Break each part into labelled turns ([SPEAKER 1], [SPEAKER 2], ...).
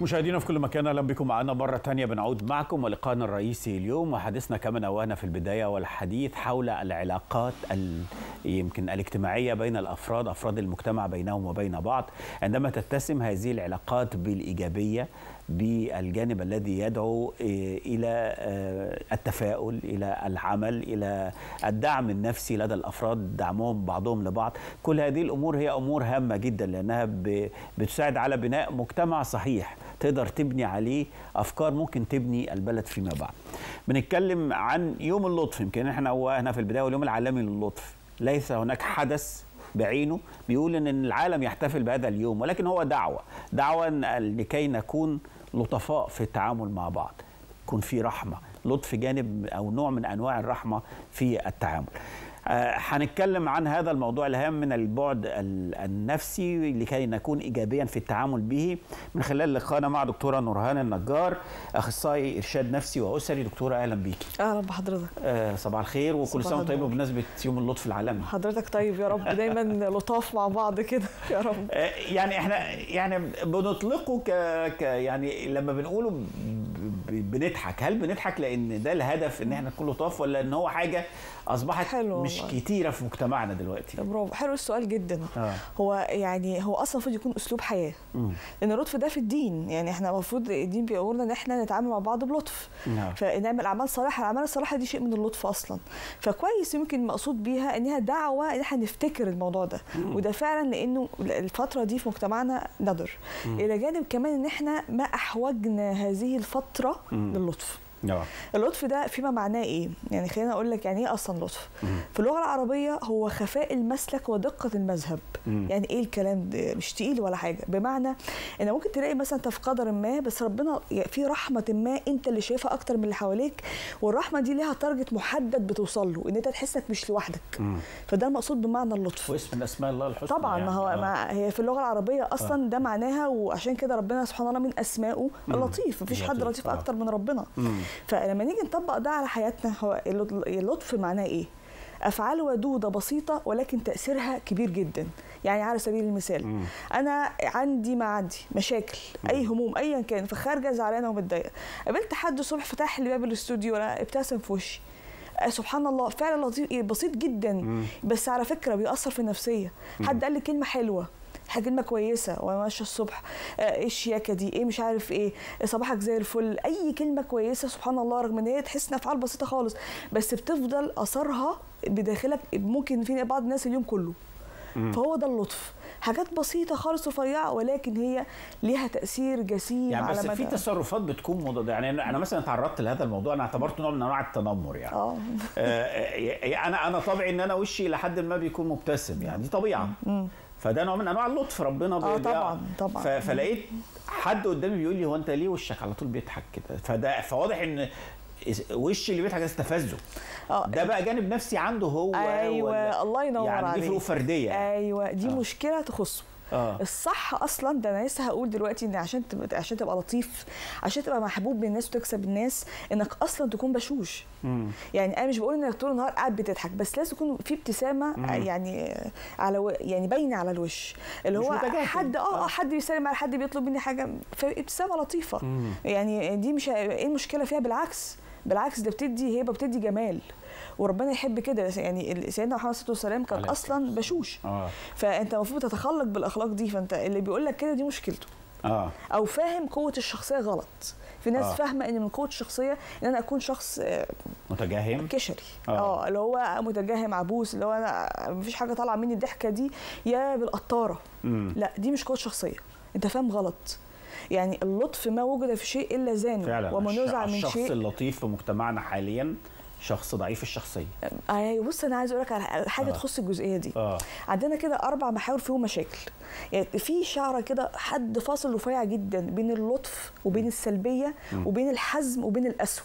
[SPEAKER 1] مشاهدينا في كل مكان اهلا بكم معنا مره ثانيه بنعود معكم ولقاءنا الرئيسي اليوم وحديثنا كما نوهنا في البدايه والحديث حول العلاقات ال... يمكن الاجتماعيه بين الافراد افراد المجتمع بينهم وبين بعض عندما تتسم هذه العلاقات بالايجابيه بالجانب الذي يدعو الى التفاؤل الى العمل الى الدعم النفسي لدى الافراد دعمهم بعضهم لبعض كل هذه الامور هي امور هامه جدا لانها بتساعد على بناء مجتمع صحيح تقدر تبني عليه افكار ممكن تبني البلد فيما بعد بنتكلم عن يوم اللطف يمكن احنا هنا في البدايه واليوم العالمي للطف ليس هناك حدث بعينه بيقول ان العالم يحتفل بهذا اليوم ولكن هو دعوه دعوه لكي نكون لطفاء في التعامل مع بعض يكون في رحمه لطف جانب او نوع من انواع الرحمه في التعامل هنتكلم عن هذا الموضوع الهام من البعد النفسي لكي نكون ايجابيا في التعامل به من خلال لقائنا مع دكتوره نورهان النجار اخصائي ارشاد نفسي واسري دكتوره اهلا بيكي
[SPEAKER 2] اهلا بحضرتك
[SPEAKER 1] آه صباح الخير وكل سنه طيبه بمناسبه يوم اللطف العالمي
[SPEAKER 2] حضرتك طيب يا رب دايما لطاف مع بعض كده يا رب
[SPEAKER 1] آه يعني احنا يعني بنطلقه ك... ك يعني لما بنقوله ب... بنضحك هل بنضحك لان ده الهدف ان احنا نكون لطاف ولا ان هو حاجه اصبحت حلو مش والله. كتيره في مجتمعنا دلوقتي
[SPEAKER 2] برافو حلو السؤال جدا آه. هو يعني هو اصلا المفروض يكون اسلوب حياه مم. لان اللطف ده في الدين يعني احنا المفروض الدين بيقولنا ان احنا نتعامل مع بعض بلطف نعم. فنعمل اعمال صالحه الاعمال الصالحه دي شيء من اللطف اصلا فكويس يمكن المقصود بيها انها دعوه ان احنا نفتكر الموضوع ده مم. وده فعلا لانه الفتره دي في مجتمعنا نادر الى جانب كمان ان احنا ما احوجنا هذه الفتره مم. للطف
[SPEAKER 1] نعم
[SPEAKER 2] اللطف ده فيما معناه ايه؟ يعني خلينا اقول لك يعني ايه اصلا لطف؟ مم. في اللغه العربيه هو خفاء المسلك ودقه المذهب، مم. يعني ايه الكلام ده؟ مش تقيل ولا حاجه، بمعنى ان ممكن تلاقي مثلا انت في قدر ما بس ربنا في رحمه ما انت اللي شايفها اكتر من اللي حواليك والرحمه دي ليها تارجت محدد بتوصل له ان انت تحس انك مش لوحدك. مم. فده المقصود بمعنى اللطف.
[SPEAKER 1] واسم من اسماء الله الحسنى
[SPEAKER 2] طبعا يعني. ما هو آه. ما هي في اللغه العربيه اصلا آه. ده معناها وعشان كده ربنا سبحانه وتعالى من اسمائه اللطيف، مفيش حد لطيف آه. اكتر من ربنا. مم. فلما نيجي نطبق ده على حياتنا هو اللطف معناه ايه؟ افعال ودوده بسيطه ولكن تاثيرها كبير جدا يعني على سبيل المثال مم. انا عندي ما عندي مشاكل مم. اي هموم ايا كان فخارجه زعلانه ومتضايقه قابلت حد الصبح فتح لي باب الاستوديو وانا ابتسم في وشي سبحان الله فعلا لطيف بسيط جدا مم. بس على فكره بيأثر في النفسيه حد قال لي كلمه حلوه كلمه كويسه وانا ماشيه الصبح ايه الشياكه دي ايه مش عارف ايه صباحك زي الفل اي كلمه كويسه سبحان الله رغم ان هي تحس انها افعال بسيطه خالص بس بتفضل اثرها بداخلك ممكن في بعض الناس اليوم كله مم. فهو ده اللطف حاجات بسيطة خالص رفيعة ولكن هي ليها تأثير جسيم
[SPEAKER 1] يعني
[SPEAKER 2] على
[SPEAKER 1] بس
[SPEAKER 2] مدى
[SPEAKER 1] في تصرفات بتكون مضادة يعني أنا مثلا تعرضت لهذا الموضوع أنا اعتبرته نوع من أنواع التنمر يعني
[SPEAKER 2] اه
[SPEAKER 1] أنا أنا طبعي إن أنا وشي لحد ما بيكون مبتسم يعني دي طبيعة مم. فده نوع من انواع اللطف ربنا
[SPEAKER 2] اه طبعا طبعا
[SPEAKER 1] فلقيت حد قدامي بيقول لي هو انت ليه وشك على طول بيضحك كده فده فواضح ان وش اللي بيضحك ده استفزه
[SPEAKER 2] اه
[SPEAKER 1] ده بقى جانب نفسي عنده هو
[SPEAKER 2] ايوه
[SPEAKER 1] ولا
[SPEAKER 2] الله ينور
[SPEAKER 1] يعني
[SPEAKER 2] عليك
[SPEAKER 1] دي فروق فرديه يعني.
[SPEAKER 2] ايوه دي آه. مشكله تخصه
[SPEAKER 1] آه.
[SPEAKER 2] الصح اصلا ده انا لسه هقول دلوقتي ان عشان تبقى عشان تبقى لطيف عشان تبقى محبوب بالناس وتكسب الناس انك اصلا تكون بشوش
[SPEAKER 1] مم.
[SPEAKER 2] يعني انا مش بقول انك طول النهار قاعد بتضحك بس لازم يكون في ابتسامه
[SPEAKER 1] مم.
[SPEAKER 2] يعني على و... يعني باينه على الوش اللي
[SPEAKER 1] مش
[SPEAKER 2] هو
[SPEAKER 1] متجاهل.
[SPEAKER 2] حد اه
[SPEAKER 1] آه.
[SPEAKER 2] اه حد بيسلم على حد بيطلب مني حاجه فابتسامه لطيفه
[SPEAKER 1] مم.
[SPEAKER 2] يعني دي مش ايه المشكله فيها بالعكس بالعكس ده بتدي هيبه بتدي جمال وربنا يحب كده يعني سيدنا محمد صلى الله عليه وسلم كان
[SPEAKER 1] عليه
[SPEAKER 2] اصلا بشوش
[SPEAKER 1] اه
[SPEAKER 2] فانت المفروض تتخلق بالاخلاق دي فانت اللي بيقول لك كده دي مشكلته
[SPEAKER 1] اه
[SPEAKER 2] او فاهم قوه الشخصيه غلط في ناس
[SPEAKER 1] آه.
[SPEAKER 2] فاهمه ان من قوه الشخصيه ان انا اكون شخص آه،
[SPEAKER 1] متجهم
[SPEAKER 2] كشري
[SPEAKER 1] آه.
[SPEAKER 2] اه اللي هو متجهم عبوس اللي هو انا مفيش حاجه طالعه مني الضحكه دي يا بالقطاره
[SPEAKER 1] مم.
[SPEAKER 2] لا دي مش قوه شخصيه انت فاهم غلط يعني اللطف ما وجد في شيء الا زانه
[SPEAKER 1] فعلا
[SPEAKER 2] ومن
[SPEAKER 1] الش-
[SPEAKER 2] يزع من
[SPEAKER 1] الشخص
[SPEAKER 2] شيء
[SPEAKER 1] اللطيف في مجتمعنا حاليا شخص ضعيف الشخصيه
[SPEAKER 2] ايوه بص انا عايز اقول لك على حاجه
[SPEAKER 1] آه.
[SPEAKER 2] تخص الجزئيه دي
[SPEAKER 1] اه
[SPEAKER 2] عندنا كده اربع محاور فيهم مشاكل يعني في شعره كده حد فاصل رفيع جدا بين اللطف وبين السلبيه
[SPEAKER 1] مم.
[SPEAKER 2] وبين الحزم وبين القسوه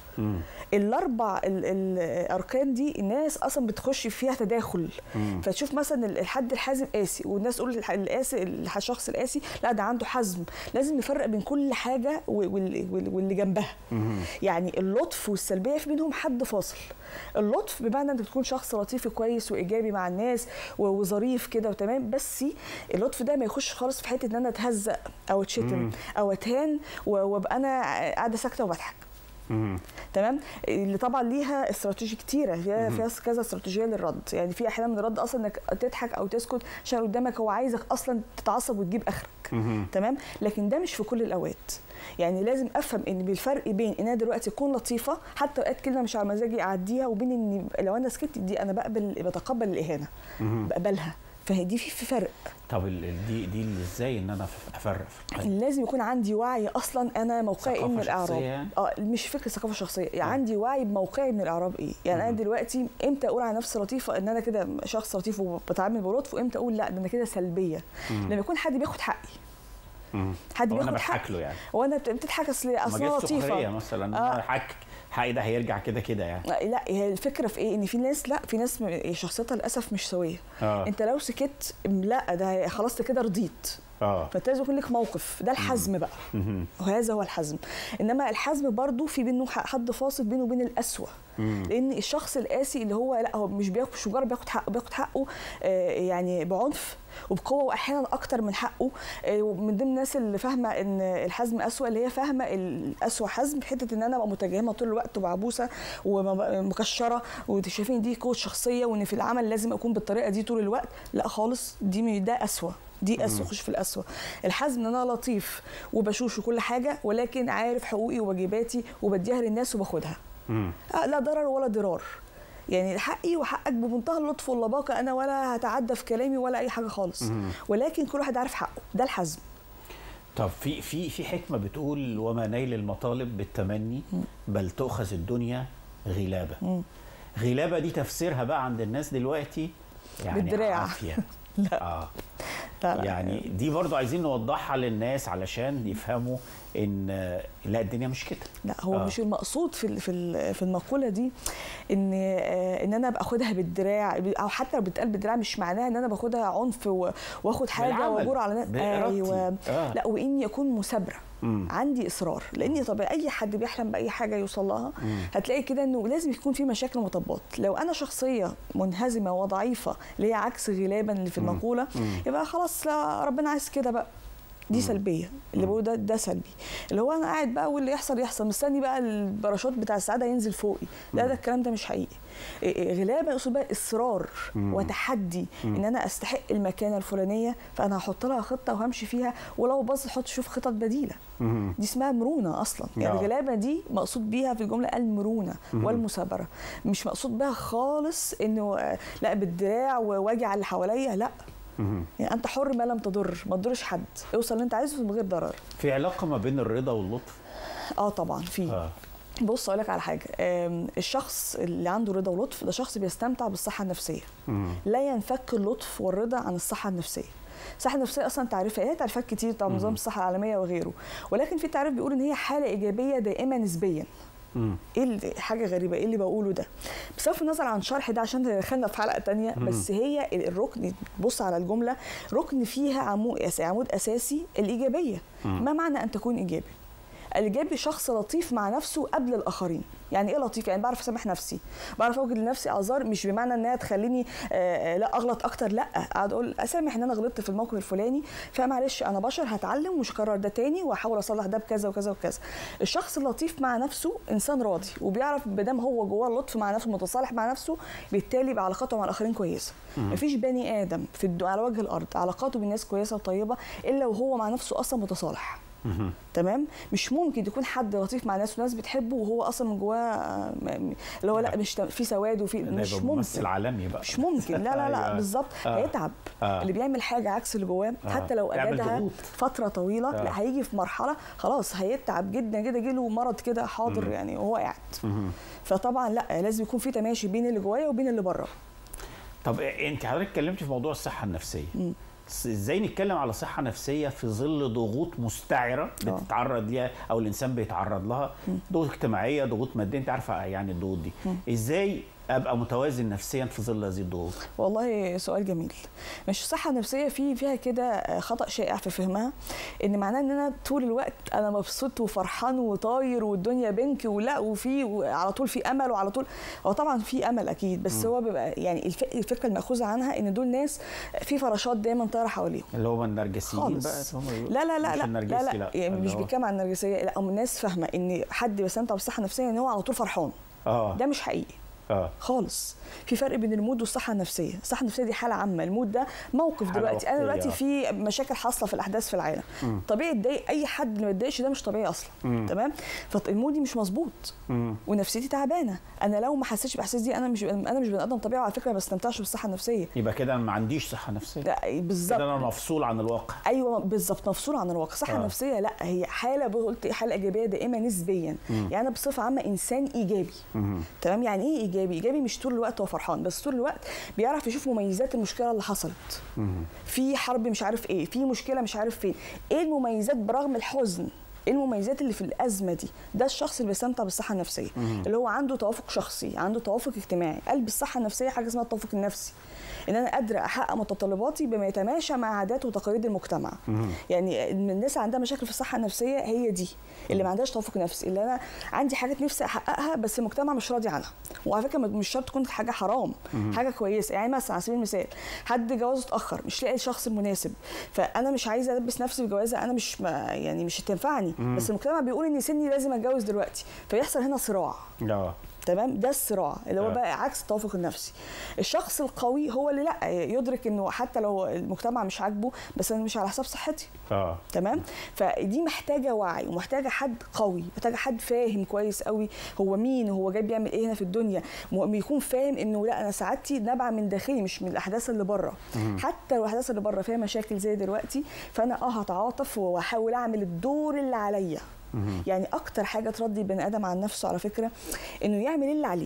[SPEAKER 1] مم.
[SPEAKER 2] الاربع ال- ال- الاركان دي الناس اصلا بتخش فيها تداخل
[SPEAKER 1] مم.
[SPEAKER 2] فتشوف مثلا ال- الحد الحازم قاسي والناس تقول الح- القاسي الح- الشخص القاسي لا ده عنده حزم لازم نفرق بين كل حاجه و- وال- وال- واللي جنبها
[SPEAKER 1] مم.
[SPEAKER 2] يعني اللطف والسلبيه في بينهم حد فاصل اللطف بمعنى انت بتكون شخص لطيف وكويس وايجابي مع الناس و- وظريف كده وتمام بس اللطف ده ما يخش خالص في حته ان انا اتهزق او اتشتم
[SPEAKER 1] مم.
[SPEAKER 2] او اتهان و- وابقى انا قاعده ساكته وبضحك
[SPEAKER 1] مم.
[SPEAKER 2] تمام اللي طبعا ليها استراتيجي كتيره فيها فيها كذا استراتيجيه للرد يعني في احيانا من الرد اصلا انك تضحك او تسكت عشان اللي قدامك هو عايزك اصلا تتعصب وتجيب اخرك
[SPEAKER 1] مم.
[SPEAKER 2] تمام لكن ده مش في كل الاوقات يعني لازم افهم ان بالفرق بين ان انا دلوقتي اكون لطيفه حتى اوقات كلمه مش على مزاجي اعديها وبين ان لو انا سكت دي انا بقبل بتقبل الاهانه
[SPEAKER 1] مم.
[SPEAKER 2] بقبلها فدي في في فرق
[SPEAKER 1] طب ال- ال- دي دي اللي ازاي ان انا افرق في الحاجة؟
[SPEAKER 2] لازم يكون عندي وعي اصلا انا موقعي ايه
[SPEAKER 1] ثقافة
[SPEAKER 2] من
[SPEAKER 1] شخصية
[SPEAKER 2] الاعراب
[SPEAKER 1] يعني؟
[SPEAKER 2] اه مش فكره ثقافه شخصيه يعني عندي وعي بموقعي من الاعراب ايه يعني انا دلوقتي امتى اقول على نفسي لطيفه ان انا كده شخص لطيف وبتعامل بلطف وامتى اقول لا ده انا كده سلبيه لما يكون حد بياخد حقي
[SPEAKER 1] مم.
[SPEAKER 2] حد
[SPEAKER 1] هو انا
[SPEAKER 2] بياخد
[SPEAKER 1] بضحك
[SPEAKER 2] حقي
[SPEAKER 1] له يعني
[SPEAKER 2] وانا بت- بتضحك اصل
[SPEAKER 1] ما
[SPEAKER 2] اصل أنا
[SPEAKER 1] جاش سخريه
[SPEAKER 2] لطيفه
[SPEAKER 1] مثلا
[SPEAKER 2] آه.
[SPEAKER 1] آه. حق حقي ده هيرجع كده كده يعني
[SPEAKER 2] لا هي الفكره في ايه ان في ناس لا في ناس م- شخصيتها للاسف مش سويه
[SPEAKER 1] اه
[SPEAKER 2] انت لو سكت لا ده خلاص أنت كده رضيت
[SPEAKER 1] اه
[SPEAKER 2] فانت لازم يكون لك موقف ده الحزم بقى
[SPEAKER 1] مهم.
[SPEAKER 2] وهذا هو الحزم انما الحزم برضو في بينه ح- حد فاصل بينه وبين القسوه
[SPEAKER 1] مم.
[SPEAKER 2] لان الشخص القاسي اللي هو لا هو مش بياخد مش مجرد بياخد حقه بياخد حقه آه، يعني بعنف وبقوه واحيانا اكتر من حقه آه، ومن ضمن الناس اللي فاهمه ان الحزم اسوء اللي هي فاهمه الاسوء حزم حته ان انا ابقى متجهمه طول الوقت ومعبوسه ومكشره وشايفين دي قوه شخصيه وان في العمل لازم اكون بالطريقه دي طول الوقت لا خالص دي م- ده اسوء دي اسوء خش في الاسوء الحزم ان انا لطيف وبشوش وكل حاجه ولكن عارف حقوقي وواجباتي وبديها للناس وباخدها
[SPEAKER 1] مم.
[SPEAKER 2] آه، لا ضرر ولا ضرار يعني حقي وحقك بمنتهى اللطف واللباقه انا ولا هتعدى في كلامي ولا اي حاجه خالص ولكن كل واحد عارف حقه ده الحزم
[SPEAKER 1] طب في في في حكمه بتقول وما نيل المطالب بالتمني بل تؤخذ الدنيا غلابه غلابه دي تفسيرها بقى عند الناس دلوقتي يعني
[SPEAKER 2] بالدراع.
[SPEAKER 1] عافيه
[SPEAKER 2] لا.
[SPEAKER 1] اه
[SPEAKER 2] لا لا
[SPEAKER 1] يعني دي برضو عايزين نوضحها للناس علشان يفهموا ان آه، لا الدنيا مش كده
[SPEAKER 2] لا هو
[SPEAKER 1] آه.
[SPEAKER 2] آه. مش المقصود في ال- في ال- في المقوله دي ان آه، ان انا ابقى اخدها بالدراع او حتى لو بتقال بالدراع مش معناها ان انا باخدها عنف و- واخد حاجه
[SPEAKER 1] بالعمل،
[SPEAKER 2] واجور على ناس
[SPEAKER 1] بإرادتي.
[SPEAKER 2] ايوه
[SPEAKER 1] آه.
[SPEAKER 2] لا واني اكون مثابره
[SPEAKER 1] مم.
[SPEAKER 2] عندي اصرار لاني طبيعي اي حد بيحلم باي حاجه يوصل لها هتلاقي كده انه لازم يكون في مشاكل ومطبات لو انا شخصيه منهزمه وضعيفه اللي هي عكس غلابا اللي في المقوله يبقى خلاص لا ربنا عايز كده بقى دي سلبيه اللي بقوله ده ده سلبي اللي هو انا قاعد بقى واللي يحصل يحصل مستني بقى الباراشوت بتاع السعاده ينزل فوقي لا ده الكلام ده مش حقيقي إيه إيه غلابه يقصد بقى اصرار وتحدي ان انا استحق المكانه الفلانيه فانا هحط لها خطه وهمشي فيها ولو باظ احط شوف خطط بديله
[SPEAKER 1] مم.
[SPEAKER 2] دي اسمها مرونه اصلا يعني
[SPEAKER 1] آه.
[SPEAKER 2] الغلابه دي مقصود بيها في الجمله المرونه والمثابره مش مقصود بها خالص انه آه، لا بالدراع واجي على اللي حواليا لا
[SPEAKER 1] مم.
[SPEAKER 2] يعني انت حر ما لم تضر ما تضرش حد اوصل اللي انت عايزه من غير ضرر
[SPEAKER 1] في علاقه ما بين الرضا واللطف
[SPEAKER 2] اه طبعا في
[SPEAKER 1] اه
[SPEAKER 2] بص اقول لك على حاجه آم، الشخص اللي عنده رضا ولطف ده شخص بيستمتع بالصحه النفسيه
[SPEAKER 1] مم.
[SPEAKER 2] لا ينفك اللطف والرضا عن الصحه النفسيه الصحه النفسيه اصلا تعريفها هي تعريفات كتير طبعا نظام الصحه العالميه وغيره ولكن في تعريف بيقول ان هي حاله ايجابيه دائمه نسبيا
[SPEAKER 1] مم.
[SPEAKER 2] ايه اللي حاجه غريبه ايه اللي بقوله ده بصرف النظر عن شرح ده عشان دخلنا في حلقه تانية بس هي الركن بص على الجمله ركن فيها عمود عمود اساسي الايجابيه ما معنى ان تكون ايجابي الايجابي شخص لطيف مع نفسه قبل الاخرين يعني ايه لطيف يعني بعرف اسامح نفسي بعرف اوجد لنفسي اعذار مش بمعنى انها تخليني آه، آه، لا اغلط اكتر لا اقعد اقول اسامح ان انا غلطت في الموقف الفلاني فمعلش انا بشر هتعلم ومش هكرر ده تاني واحاول اصلح ده بكذا وكذا وكذا الشخص اللطيف مع نفسه انسان راضي وبيعرف بدام هو جواه اللطف مع نفسه متصالح مع نفسه بالتالي يبقى علاقاته مع الاخرين كويسه مفيش بني ادم في الدو... على وجه الارض علاقاته بالناس كويسه وطيبه الا وهو مع نفسه اصلا متصالح
[SPEAKER 1] مم.
[SPEAKER 2] تمام مش ممكن يكون حد لطيف مع ناس وناس بتحبه وهو اصلا من جواه آه، م- اللي هو لا مش تم- في سواد وفي
[SPEAKER 1] ده
[SPEAKER 2] مش
[SPEAKER 1] يبقى ممثل
[SPEAKER 2] ممكن
[SPEAKER 1] عالمي بقى
[SPEAKER 2] مش ممكن لا لا لا
[SPEAKER 1] أيوة.
[SPEAKER 2] بالظبط
[SPEAKER 1] آه.
[SPEAKER 2] هيتعب
[SPEAKER 1] آه.
[SPEAKER 2] اللي بيعمل حاجه عكس اللي جواه
[SPEAKER 1] آه.
[SPEAKER 2] حتى لو
[SPEAKER 1] يعمل
[SPEAKER 2] اجادها
[SPEAKER 1] ضغوط.
[SPEAKER 2] فتره طويله
[SPEAKER 1] آه.
[SPEAKER 2] لا هيجي في مرحله خلاص هيتعب جدا كده يجي له مرض كده حاضر يعني وهو قاعد
[SPEAKER 1] مم.
[SPEAKER 2] فطبعا لا لازم يكون في تماشي بين اللي جوايا وبين اللي بره
[SPEAKER 1] طب انت حضرتك اتكلمتي في موضوع الصحه النفسيه ازاي نتكلم على صحه نفسيه في ظل ضغوط مستعره
[SPEAKER 2] آه.
[SPEAKER 1] بتتعرض ليها او الانسان بيتعرض لها ضغوط اجتماعيه ضغوط ماديه انت عارفه يعني الضغوط دي ازاي ابقى متوازن نفسيا في ظل هذه الضغوط
[SPEAKER 2] والله سؤال جميل مش الصحة النفسية في فيها كده خطأ شائع في فهمها ان معناه ان انا طول الوقت انا مبسوط وفرحان وطاير والدنيا بنك ولا وفي على طول في امل وعلى طول هو طبعا في امل اكيد بس هو بيبقى يعني الف- الفكرة المأخوذة عنها ان دول ناس في فراشات دايما طايرة حواليهم
[SPEAKER 1] اللي هم النرجسيين
[SPEAKER 2] خالص.
[SPEAKER 1] بقى اللي هم بيقولوا-
[SPEAKER 2] لا لا لا
[SPEAKER 1] مش
[SPEAKER 2] لا
[SPEAKER 1] النرجسي
[SPEAKER 2] لا لا يعني
[SPEAKER 1] اللي
[SPEAKER 2] مش
[SPEAKER 1] هو-
[SPEAKER 2] بيتكلم عن النرجسيه لا هم الناس فاهمه ان حد بيستمتع بالصحه النفسيه ان هو على طول فرحان
[SPEAKER 1] اه
[SPEAKER 2] ده مش حقيقي
[SPEAKER 1] اه
[SPEAKER 2] خالص في فرق بين المود والصحه النفسيه الصحه النفسيه دي حاله عامه المود ده موقف
[SPEAKER 1] حالة
[SPEAKER 2] دلوقتي انا
[SPEAKER 1] وقتية.
[SPEAKER 2] دلوقتي في مشاكل حاصله في الاحداث في العالم طبيعي يتضايق اي حد اللي ما يتضايقش ده مش طبيعي اصلا تمام فالمودي مش مظبوط
[SPEAKER 1] مم.
[SPEAKER 2] ونفسيتي تعبانه انا لو ما حسيتش باحساس دي انا مش انا مش بني ادم طبيعي وعلى فكره ما بستمتعش بالصحه النفسيه
[SPEAKER 1] يبقى كده انا ما عنديش صحه نفسيه
[SPEAKER 2] لا بالظبط
[SPEAKER 1] كده انا مفصول عن الواقع
[SPEAKER 2] ايوه بالظبط مفصول عن الواقع الصحه
[SPEAKER 1] آه.
[SPEAKER 2] آه. النفسيه لا هي حاله قلت حاله ايجابيه دائمه نسبيا يعني انا بصفه عامه انسان ايجابي
[SPEAKER 1] مم.
[SPEAKER 2] تمام يعني ايه ايجابي ايجابي مش طول الوقت هو فرحان بس طول الوقت بيعرف يشوف مميزات المشكله اللي حصلت
[SPEAKER 1] مم.
[SPEAKER 2] في حرب مش عارف ايه في مشكله مش عارف فين ايه المميزات برغم الحزن ايه المميزات اللي في الازمه دي ده الشخص اللي بيستمتع بالصحه النفسيه اللي هو عنده توافق شخصي عنده توافق اجتماعي قلب الصحه النفسيه حاجه اسمها التوافق النفسي ان انا قادره احقق متطلباتي بما يتماشى مع عادات وتقاليد المجتمع يعني الناس اللي عندها مشاكل في الصحه النفسيه هي دي اللي ما عندهاش توافق نفسي اللي انا عندي حاجات نفسي احققها بس المجتمع مش راضي عنها وعلى فكره مش شرط تكون حاجه حرام حاجه كويسه يعني مثلا على سبيل المثال حد جوازه اتاخر مش لاقي الشخص المناسب فانا مش عايزه البس نفسي بجوازه انا مش ما يعني مش هتنفعني بس المجتمع بيقول ان سني لازم اتجوز دلوقتي فيحصل هنا صراع
[SPEAKER 1] اه
[SPEAKER 2] تمام ده الصراع اللي هو
[SPEAKER 1] آه.
[SPEAKER 2] بقى عكس التوافق النفسي الشخص القوي هو اللي لا يدرك انه حتى لو المجتمع مش عاجبه بس انا مش على حساب صحتي
[SPEAKER 1] اه
[SPEAKER 2] تمام فدي محتاجه وعي ومحتاجه حد قوي محتاجه حد فاهم كويس قوي هو مين وهو جاي بيعمل ايه هنا في الدنيا م- يكون فاهم انه لا انا سعادتي نابعه من داخلي مش من الاحداث اللي بره حتى لو الاحداث اللي بره فيها مشاكل زي دلوقتي فانا اه هتعاطف واحاول اعمل الدور اللي عليا يعني اكتر حاجه ترضي البني ادم عن نفسه على فكره انه يعمل اللي عليه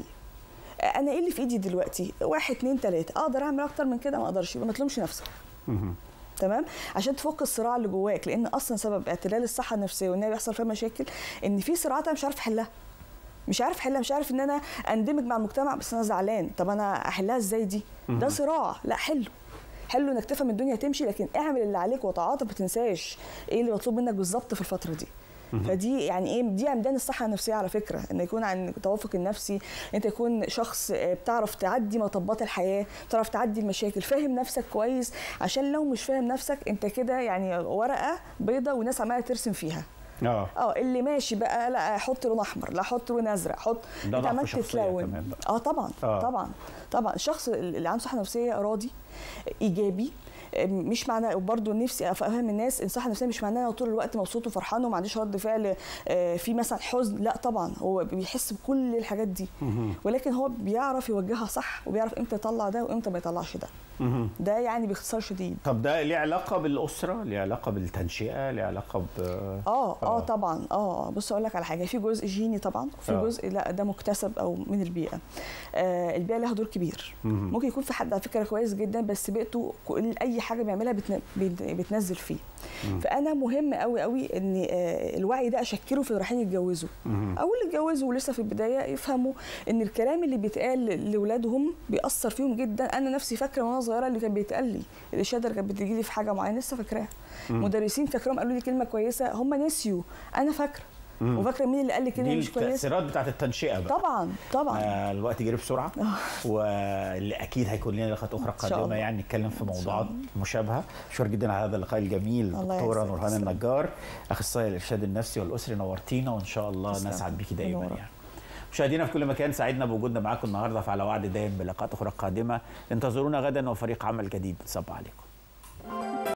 [SPEAKER 2] انا ايه اللي في ايدي دلوقتي واحد اتنين تلاته اقدر اعمل اكتر من كده ما اقدرش يبقى ما تلومش نفسك
[SPEAKER 1] مهم.
[SPEAKER 2] تمام عشان تفك الصراع اللي جواك لان اصلا سبب اعتلال الصحه النفسيه وان هي بيحصل فيها مشاكل ان في صراعات انا مش عارف احلها مش عارف احلها مش عارف ان انا اندمج مع المجتمع بس انا زعلان طب انا احلها ازاي دي ده صراع لا حله حلو انك تفهم الدنيا تمشي لكن اعمل اللي عليك وتعاطف ما تنساش ايه اللي مطلوب منك بالظبط في الفتره دي فدي يعني ايه دي عمدان الصحه النفسيه على فكره ان يكون عن التوافق النفسي انت تكون شخص آه، بتعرف تعدي مطبات الحياه بتعرف تعدي المشاكل فاهم نفسك كويس عشان لو مش فاهم نفسك انت كده يعني ورقه بيضه والناس عماله ترسم فيها
[SPEAKER 1] اه
[SPEAKER 2] اه اللي ماشي بقى لا حط لون احمر لا حط لون ازرق حط
[SPEAKER 1] ده
[SPEAKER 2] انت
[SPEAKER 1] ضعف
[SPEAKER 2] عمال
[SPEAKER 1] شخصية
[SPEAKER 2] تتلون
[SPEAKER 1] كمان بقى.
[SPEAKER 2] اه طبعا
[SPEAKER 1] آه.
[SPEAKER 2] آه. طبعا طبعا الشخص اللي عنده صحه نفسيه راضي ايجابي مش معناه وبرده نفسي افهم الناس ان الصحه النفسيه مش معناه انا طول الوقت مبسوط وفرحان وما عنديش رد فعل آه، في مثلا حزن لا طبعا هو بيحس بكل الحاجات دي ولكن هو بيعرف يوجهها صح وبيعرف امتى يطلع ده وامتى ما يطلعش ده
[SPEAKER 1] مهم.
[SPEAKER 2] ده يعني باختصار شديد
[SPEAKER 1] طب ده ليه علاقه بالاسره ليه علاقه بالتنشئه ليه علاقه ب
[SPEAKER 2] اه
[SPEAKER 1] آه.
[SPEAKER 2] اه طبعا اه بص اقول لك على حاجه في جزء جيني طبعا وفي
[SPEAKER 1] آه.
[SPEAKER 2] جزء لا ده مكتسب او من البيئه آه البيئه لها دور كبير
[SPEAKER 1] مهم.
[SPEAKER 2] ممكن يكون في حد على فكره كويس جدا بس بيئته كل- اي حاجه بيعملها بتن... بت- بتنزل فيه فانا مهم قوي قوي ان آه الوعي ده اشكله في اللي رايحين يتجوزوا
[SPEAKER 1] مهم.
[SPEAKER 2] او اللي اتجوزوا ولسه في البدايه يفهموا ان الكلام اللي بيتقال لاولادهم بيأثر فيهم جدا انا نفسي فاكره وانا صغيره اللي كان بيتقال لي الاشاده اللي كانت بتجي لي في حاجه معينه لسه فاكراها مدرسين فاكرهم قالوا لي كلمه كويسه هم نسيوا انا فاكره
[SPEAKER 1] مم.
[SPEAKER 2] وفاكره مين اللي قال لي
[SPEAKER 1] دي
[SPEAKER 2] كلمه مش كويسه
[SPEAKER 1] التاثيرات بتاعت التنشئه بقى
[SPEAKER 2] طبعا طبعا
[SPEAKER 1] آه الوقت جري بسرعه
[SPEAKER 2] آه.
[SPEAKER 1] واللي اكيد هيكون لنا لقاءات اخرى
[SPEAKER 2] إن شاء
[SPEAKER 1] قادمه
[SPEAKER 2] الله.
[SPEAKER 1] يعني نتكلم في
[SPEAKER 2] إن شاء
[SPEAKER 1] موضوعات
[SPEAKER 2] الله.
[SPEAKER 1] مشابهه شكرا جدا على هذا اللقاء الجميل
[SPEAKER 2] الله
[SPEAKER 1] دكتوره
[SPEAKER 2] يعزك.
[SPEAKER 1] نورهان
[SPEAKER 2] تسلم.
[SPEAKER 1] النجار اخصائيه الارشاد النفسي والاسري نورتينا وان شاء الله
[SPEAKER 2] تسلم.
[SPEAKER 1] نسعد بيكي دايما
[SPEAKER 2] منورة.
[SPEAKER 1] يعني مشاهدينا في كل مكان سعدنا بوجودنا معاكم النهارده فعلى وعد دايم بلقاءات اخرى قادمه انتظرونا غدا وفريق عمل جديد صب عليكم